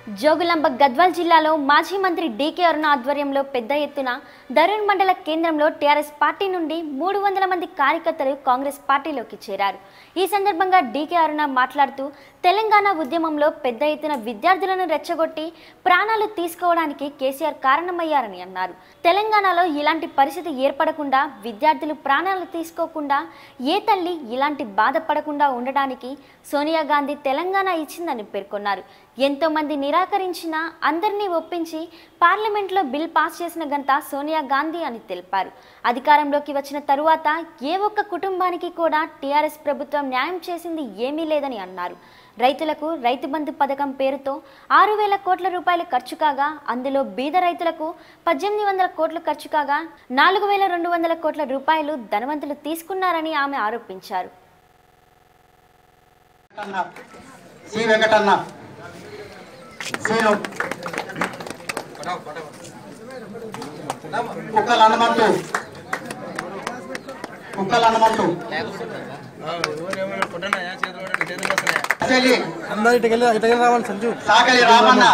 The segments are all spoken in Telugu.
జోగులాంబ గద్వాల్ జిల్లాలో మాజీ మంత్రి డీకే అరుణ ఆధ్వర్యంలో పెద్ద ఎత్తున దరుణ్ మండల కేంద్రంలో టీఆర్ఎస్ పార్టీ నుండి మూడు వందల మంది కార్యకర్తలు కాంగ్రెస్ పార్టీలోకి చేరారు ఈ సందర్భంగా డీకే అరుణ మాట్లాడుతూ తెలంగాణ ఉద్యమంలో పెద్ద ఎత్తున విద్యార్థులను రెచ్చగొట్టి ప్రాణాలు తీసుకోవడానికి కేసీఆర్ కారణమయ్యారని అన్నారు తెలంగాణలో ఇలాంటి పరిస్థితి ఏర్పడకుండా విద్యార్థులు ప్రాణాలు తీసుకోకుండా ఏ తల్లి ఇలాంటి బాధపడకుండా ఉండడానికి సోనియా గాంధీ తెలంగాణ ఇచ్చిందని పేర్కొన్నారు ఎంతో మంది నిరాకరించినా అందరినీ ఒప్పించి పార్లమెంట్లో బిల్ పాస్ చేసిన గంత సోనియా గాంధీ అని తెలిపారు అధికారంలోకి వచ్చిన తరువాత ఏ ఒక్క కుటుంబానికి కూడా టీఆర్ఎస్ ప్రభుత్వం న్యాయం చేసింది ఏమీ లేదని అన్నారు రైతులకు రైతు బంధు పథకం పేరుతో ఆరు వేల కోట్ల రూపాయలు ఖర్చు కాగా అందులో బీద రైతులకు పద్దెనిమిది వందల కోట్లు ఖర్చు కాగా నాలుగు వేల రెండు వందల కోట్ల రూపాయలు ధనవంతులు తీసుకున్నారని ఆమె ఆరోపించారు అన్న సి వెంకటన్న సీను కుక్కల హనుమంతు కుక్కల హనుమంతు చెల్లి అందరు ఇటుకెళ్ళి ఇటుకెళ్ళి రావాలి సంజు సాకలి రామన్న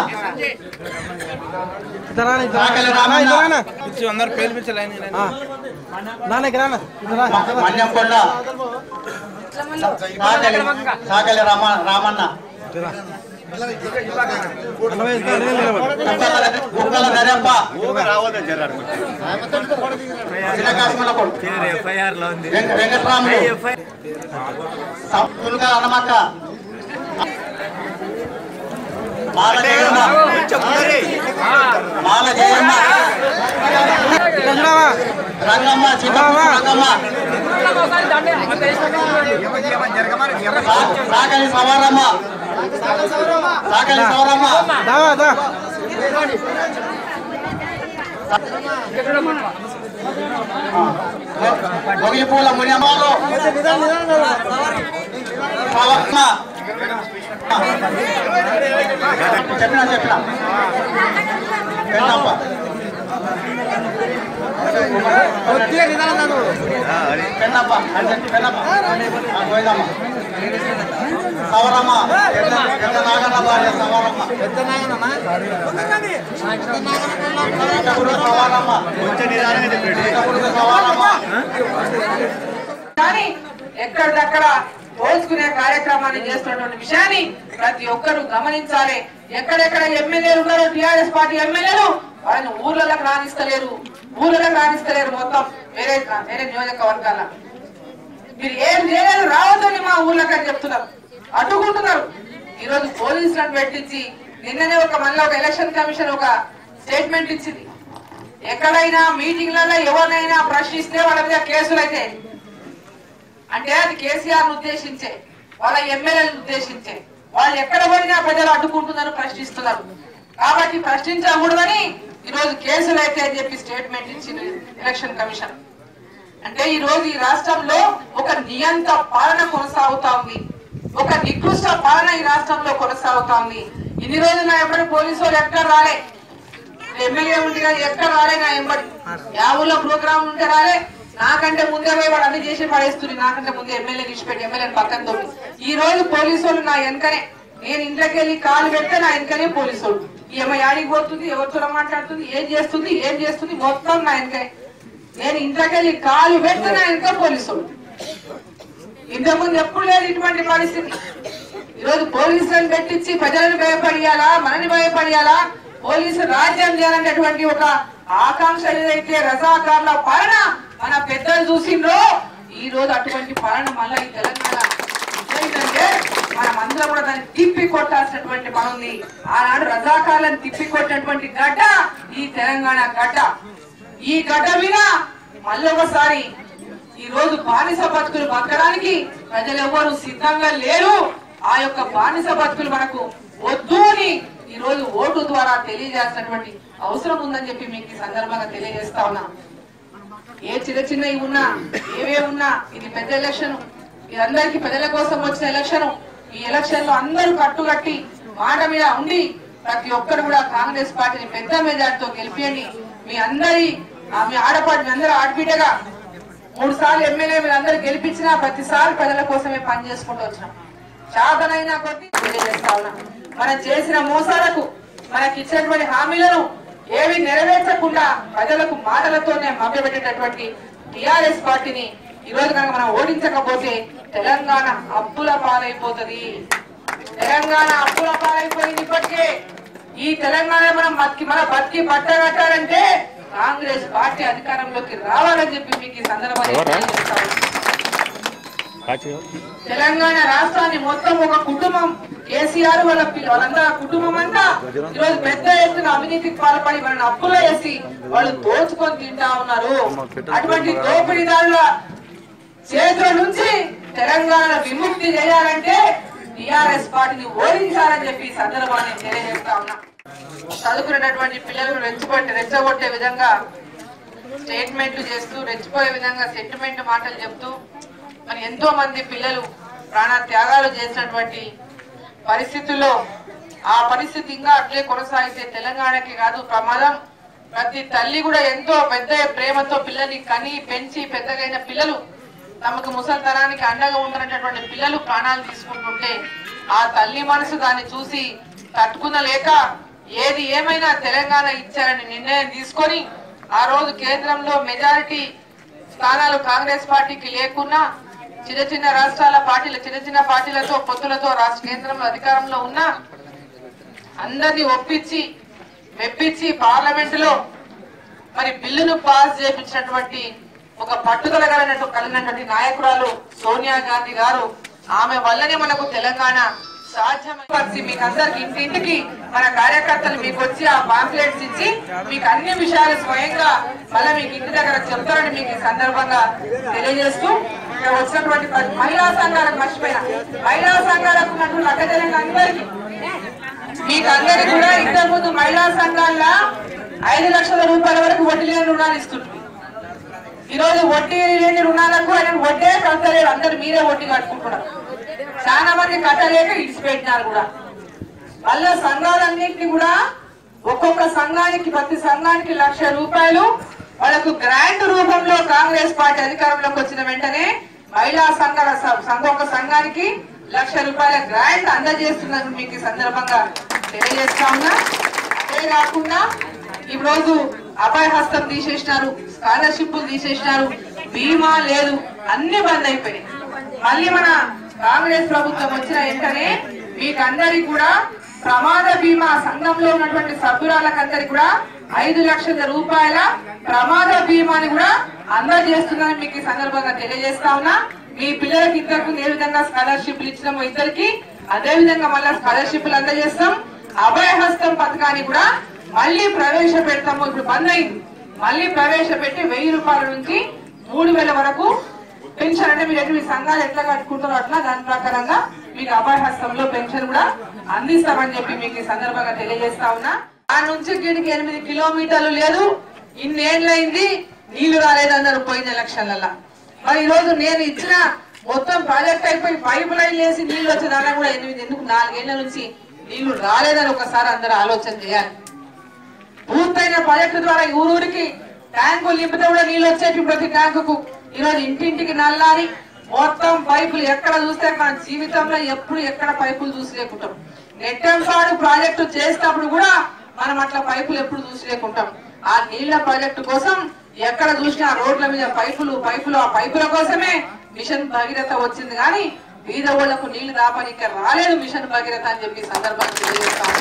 ఇతరా సాకలి రామన్న ఇచ్చి అందరు పేరు పిలిచి లైన్ నాన్న ఇక్కడ రానా ఇటు రా. మన్యంకొండ సాకలి సాకలి రామ రామన్న ఇటు రా. నలభై ఐదు పేర్లు నిలబడు. కుక్కల కుక్కల నరప్ప చిన్నకాశమల కొడుకు వెంక- వెంకట్రాములు తులుగా హనుమక్క మాల జయమ్మ మాల జయమ్మ ఇటు చూడవా? రంగమ్మ చిన్నమ్మ రంగమ్మ సా- సాకలి సవారమ్మ సాకలి సవరమ్మ దావా దా మొగిలిపూల మునియమ్మాలు సవరమ్మ చెప్పిన చెప్పిన పెద్దమ్మ పెన్నప్ప పెన్నప్ప పోయిందమ్మ సవరమ్మ పెద్ద పెద్ద నాగన్న భార్య సవరమ్మ పెద్ద నాగన్న సవరమ్మ సవరమ్మ కానీ ఎక్కడిదక్కడ పోల్చుకునే కార్యక్రమాన్ని చేస్తున్నటువంటి విషయాన్ని ప్రతి ఒక్కరూ గమనించాలి ఎక్కడెక్కడ ఎమ్మెల్యేలు ఉన్నారో టిఆర్ఎస్ పార్టీ ఎమ్మెల్యేలు వాళ్ళని ఊర్లలోకి రాణిస్తలేరు ఊర్లలోకి రాణిస్తలేరు మొత్తం వేరే వేరే నియోజకవర్గాల మీరు ఏం చేయలేదు రావద్దని మా ఊర్లోకి అని చెప్తున్నారు అడ్డుకుంటున్నారు ఈ రోజు పోలీసులను పెట్టించి నిన్ననే ఒక మళ్ళీ ఒక ఎలక్షన్ కమిషన్ ఒక స్టేట్మెంట్ ఇచ్చింది ఎక్కడైనా మీటింగ్లలో ఎవరినైనా ప్రశ్నిస్తే వాళ్ళ మీద కేసులు అయితే అంటే అది కేసీఆర్ ఉద్దేశించే వాళ్ళ ఎమ్మెల్యేలను ఉద్దేశించే వాళ్ళు ఎక్కడ పోయినా ప్రజలు అడ్డుకుంటున్నారు ప్రశ్నిస్తున్నారు కాబట్టి ప్రశ్నించకూడదని ఈ రోజు కేసులు అయితే అని చెప్పి స్టేట్మెంట్ ఇచ్చింది ఎలక్షన్ కమిషన్ అంటే ఈ రోజు ఈ రాష్ట్రంలో ఒక నియంత పాలన కొనసాగుతా ఉంది ఒక నికృష్ట పాలన ఈ రాష్ట్రంలో కొనసాగుతా ఉంది ఇన్ని రోజులు నా ఎప్పుడు పోలీసు వాళ్ళు ఎక్కడ రాలే ఎమ్మెల్యే ఉండి కానీ ఎక్కడ రాలే నా ఎంబడి యా ఊళ్ళో ప్రోగ్రామ్ ఉంటే రాలే నాకంటే ముందే పోయి వాడు అన్ని చేసి పడేస్తుంది నాకంటే ముందే ఎమ్మెల్యే విడిచిపెట్టి ఎమ్మెల్యేని పక్కన తోటి ఈ రోజు పోలీసు వాళ్ళు నా వెనకనే నేను ఇంట్లోకి వెళ్ళి కాలు పెడితే నా వెనకనే పోలీసు వాళ్ళు ఏమో యాడికి పోతుంది ఎవరితో మాట్లాడుతుంది ఏం చేస్తుంది ఏం చేస్తుంది మొత్తం నా వెనకనే నేను ఇంట్లోకి వెళ్ళి కాలు పెడితే నా వెనక పోలీసు వాళ్ళు ఇంతకుముందు ఎప్పుడు లేదు ఇటువంటి పరిస్థితి ఈరోజు పోలీసులను పెట్టించి ప్రజలను భయపడియాలా మనని భయపడియాలా పోలీసు రాజ్యం చేయాలనేటువంటి ఒక ఆకాంక్ష ఏదైతే రజాకార్ల పాలన మన పెద్దలు చూసిండ్రో ఈ రోజు అటువంటి పాలన మళ్ళీ ఈ తెలంగాణ ఏంటంటే మనం అందరం కూడా దాన్ని తిప్పి కొట్టాల్సినటువంటి పని ఉంది ఆనాడు రజాకార్లను తిప్పి కొట్టినటువంటి గడ్డ ఈ తెలంగాణ గడ్డ ఈ గడ్డ మీద మళ్ళొకసారి ఈ రోజు బానిస బతుకులు బతకడానికి ప్రజలు ఎవ్వరు సిద్ధంగా లేరు ఆ యొక్క బానిస బతుకులు మనకు వద్దు అని ఈ రోజు ఓటు ద్వారా తెలియజేస్తున్నటువంటి అవసరం ఉందని చెప్పి మీకు ఈ సందర్భంగా తెలియజేస్తా ఉన్నా ఏ చిన్న చిన్నవి ఉన్నా ఏవే ఉన్నా ఇది పెద్ద ఎలక్షన్ అందరికి ప్రజల కోసం వచ్చిన ఎలక్షన్ ఈ ఎలక్షన్ లో అందరూ కట్టుకట్టి మాట మీద ఉండి ప్రతి ఒక్కరు కూడా కాంగ్రెస్ పార్టీని పెద్ద మెజార్టీతో గెలిపియండి మీ అందరి ఆ మీ ఆడపాటి మీ అందరూ ఆడబిడ్డగా మూడు సార్లు ఎమ్మెల్యే మీరు అందరూ గెలిపించినా ప్రతిసారి ప్రజల కోసమే పని చేసుకుంటూ వచ్చినాం చాతనైనా కొద్ది తెలియజేస్తా ఉన్నా మనం చేసిన మోసాలకు మనకి ఇచ్చినటువంటి హామీలను ఏవి నెరవేర్చకుండా ప్రజలకు మాటలతోనే మభ్యపెట్టేటటువంటి టిఆర్ఎస్ పార్టీని ఈ రోజు కనుక మనం ఓడించకపోతే తెలంగాణ అప్పుల పాలైపోతది తెలంగాణ అప్పుల పాలైపోయింది ఇప్పటికే ఈ తెలంగాణ మనం బతికి మన బతికి బట్ట కట్టాలంటే కాంగ్రెస్ పార్టీ అధికారంలోకి రావాలని చెప్పి మీకు ఈ సందర్భంగా తెలియజేస్తా ఉన్నాను. తెలంగాణ రాష్ట్రాన్ని మొత్తం ఒక కుటుంబం కేసీఆర్ వాళ్ళ పిల్ల- వాళ్ళంతా కుటుంబం అంతా ఈరోజు పెద్ద ఎత్తున అవినీతికి పాల్పడి వాళ్ళని అప్పులో వేసి వాళ్ళు దోచుకొని తింటా ఉన్నారు అటువంటి దోపిడీదారుల చేతుల నుంచి తెలంగాణ విముక్తి చేయాలంటే టిఆర్ఎస్ పార్టీని ఓడించాలని చెప్పి ఈ సందర్భాన్ని తెలియజేస్తా ఉన్నా చదువుకున్నటువంటి పిల్లలను రెచ్చగొట్టే రెచ్చగొట్టే విధంగా స్టేట్మెంట్లు చేస్తూ రెచ్చిపోయే విధంగా సెంటిమెంట్ మాటలు చెప్తూ మరి ఎంతో మంది పిల్లలు ప్రాణ త్యాగాలు చేసినటువంటి పరిస్థితుల్లో ఆ పరిస్థితి ఇంకా అట్లే కొనసాగితే తెలంగాణకి కాదు ప్రమాదం ప్రతి తల్లి కూడా ఎంతో పెద్ద ప్రేమతో పిల్లల్ని కని పెంచి పెద్దగైన పిల్లలు తమకు ముసలితనానికి అండగా ఉంటున్నటువంటి పిల్లలు ప్రాణాలు తీసుకుంటుంటే ఆ తల్లి మనసు దాన్ని చూసి తట్టుకునలేక ఏది ఏమైనా తెలంగాణ ఇచ్చారని నిర్ణయం తీసుకొని ఆ రోజు కేంద్రంలో మెజారిటీ స్థానాలు కాంగ్రెస్ పార్టీకి లేకున్నా చిన్న చిన్న రాష్ట్రాల పార్టీలు చిన్న చిన్న పార్టీలతో పొత్తులతో రాష్ట్ర కేంద్రంలో అధికారంలో ఉన్నా అందరినీ ఒప్పించి మెప్పించి పార్లమెంట్ లో మరి బిల్లును పాస్ చేయించినటువంటి ఒక పట్టుదల కలిగినట్టు కలిగినటువంటి నాయకురాలు సోనియా గాంధీ గారు ఆమె వల్లనే మనకు తెలంగాణ సాధ్యమైంది మీకు అందరికి ఇంటింటికి మన కార్యకర్తలు మీకు వచ్చి ఆ పాంప్లెట్స్ ఇచ్చి మీకు అన్ని విషయాలు స్వయంగా మళ్ళీ మీకు ఇంటి దగ్గర చెప్తారని మీకు ఈ సందర్భంగా తెలియజేస్తూ ఇక్కడ వచ్చినటువంటి ప్రతి మహిళా సంఘాలకు మర్చిపోయిన మహిళా సంఘాలకు ఉన్నటువంటి అక్క అందరికీ మీకు అందరికి కూడా ఇంతకు ముందు మహిళా సంఘాల్లో ఐదు లక్షల రూపాయల వరకు వడ్డీ లేని రుణాలు ఇస్తుంది ఈ రోజు వడ్డీ లేని రుణాలకు ఆయన వడ్డే కడతలేరు అందరు మీరే వడ్డీ కట్టుకుంటున్నారు చాలా మంది కట్టలేక ఇడిచిపెట్టినారు కూడా మళ్ళా సంఘాలన్నింటినీ కూడా ఒక్కొక్క సంఘానికి ప్రతి సంఘానికి లక్ష రూపాయలు వాళ్ళకు గ్రాంట్ రూపంలో కాంగ్రెస్ పార్టీ అధికారంలోకి వచ్చిన వెంటనే మహిళా సంఘాల స- సంఘ ఒక సంఘానికి లక్ష రూపాయల గ్రాంట్ అందజేస్తుందని మీకు ఈ సందర్భంగా తెలియజేస్తా ఉన్నా అదే కాకుండా ఈ రోజు అభయ హస్తం తీసేసినారు స్కాలర్షిప్లు తీసేసినారు బీమా లేదు అన్ని బంద్ అయిపోయినాయి మళ్ళీ మన కాంగ్రెస్ ప్రభుత్వం వచ్చిన వెంటనే మీకందరికి కూడా ప్రమాద బీమా సంఘంలో ఉన్నటువంటి సభ్యురాలకందరికి కూడా ఐదు లక్షల రూపాయల ప్రమాద బీమాని కూడా అందజేస్తుందని మీకు ఈ సందర్భంగా తెలియజేస్తా ఉన్నా మీ పిల్లలకి ఇద్దరికి ఏ విధంగా స్కాలర్షిప్లు ఇచ్చినామో ఇద్దరికి అదే విధంగా మళ్ళీ స్కాలర్షిప్లు అందజేస్తాం అభయ హస్తం పథకాన్ని కూడా మళ్ళీ ప్రవేశపెడతాము ఇప్పుడు బంద్ అయింది మళ్ళీ ప్రవేశపెట్టి వెయ్యి రూపాయల నుంచి మూడు వేల వరకు పెన్షన్ అంటే మీరు ఎటు మీ సంఘాలు ఎట్లా కట్టుకుంటారో అట్లా దాని ప్రకారంగా మీకు అభయ హస్తంలో పెన్షన్ కూడా అందిస్తామని చెప్పి మీకు ఈ సందర్భంగా తెలియజేస్తా ఉన్నా ఆ నుంచి గీడికి ఎనిమిది కిలోమీటర్లు లేదు ఇన్నేళ్ళైంది నీళ్లు రాలేదన్నారు పోయిన ఎలక్షన్లలో మరి ఈ రోజు నేను ఇచ్చిన మొత్తం ప్రాజెక్ట్ అయిపోయి పైప్ లైన్ వేసి నీళ్లు వచ్చేదాకా కూడా ఎనిమిది ఎందుకు నాలుగేళ్ల నుంచి నీళ్లు రాలేదని ఒకసారి అందరూ ఆలోచన చేయాలి పూర్తయిన ప్రాజెక్టు ద్వారా ఈ ఊరూరికి ట్యాంకులు నింపితే కూడా నీళ్ళు వచ్చేటి ప్రతి ట్యాంకుకు ఈ రోజు ఇంటింటికి నల్లారి మొత్తం పైపులు ఎక్కడ చూస్తే మన జీవితంలో ఎప్పుడు ఎక్కడ పైపులు చూసి లేకుంటాం నెట్టంపాడు ప్రాజెక్టు చేసినప్పుడు కూడా మనం అట్లా పైపులు ఎప్పుడు చూసి లేకుంటాం ఆ నీళ్ల ప్రాజెక్టు కోసం ఎక్కడ చూసినా రోడ్ల మీద పైపులు పైపులు ఆ పైపుల కోసమే మిషన్ భగీరథ వచ్చింది కానీ బీద ఊళ్ళకు నీళ్లు దాపనికి రాలేదు మిషన్ భగీరథ అని చెప్పి ఈ సందర్భంగా తెలియజేస్తాను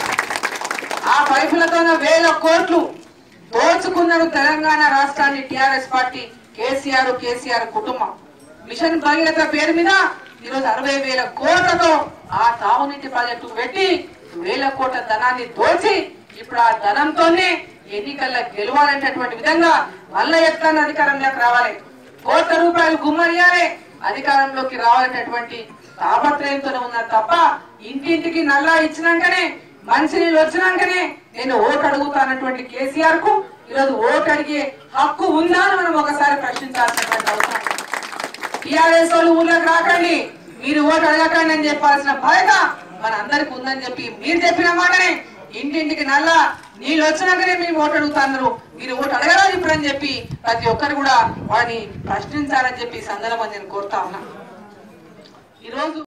ఆ పైపులతోనే వేల కోట్లు దోచుకున్నారు తెలంగాణ రాష్ట్రాన్ని టిఆర్ఎస్ పార్టీ కేసీఆర్ కేసీఆర్ కుటుంబం మిషన్ భగీరథ పేరు మీద ఈరోజు అరవై వేల కోట్లతో ఆ తాగునీటి ప్రాజెక్టు పెట్టి వేల కోట్ల ధనాన్ని దోచి ఇప్పుడు ఆ ధనంతోనే ఎన్నికల్లో గెలవాలనేటటువంటి విధంగా మళ్ళా ఎట్లా అధికారంలోకి రావాలి కోట్ల రూపాయలు గుమ్మరియాలే అధికారంలోకి రావాలనేటటువంటి తాపత్రయంతోనే ఉన్నారు తప్ప ఇంటింటికి నల్లా ఇచ్చినాకనే మంచినీళ్ళు వచ్చినాకనే నేను ఓటు అడుగుతానటువంటి కేసీఆర్ కు ఈరోజు ఓటు అడిగే హక్కు ఉందా అని మనం ఒకసారి ప్రశ్నించాల్సినటువంటి అవసరం టీఆర్ఎస్ వాళ్ళు ఊర్లోకి రాకండి మీరు ఓటు అడగకండి అని చెప్పాల్సిన బాధ్యత మన అందరికి ఉందని చెప్పి మీరు చెప్పిన మాటనే ఇంటింటికి నల్ల నీళ్ళు వచ్చినాకనే మీరు ఓటు అడుగుతున్నారు మీరు ఓటు అడగరాదు ఇప్పుడు అని చెప్పి ప్రతి ఒక్కరు కూడా వాడిని ప్రశ్నించాలని చెప్పి ఈ సందర్భం నేను కోరుతా ఉన్నా ఈరోజు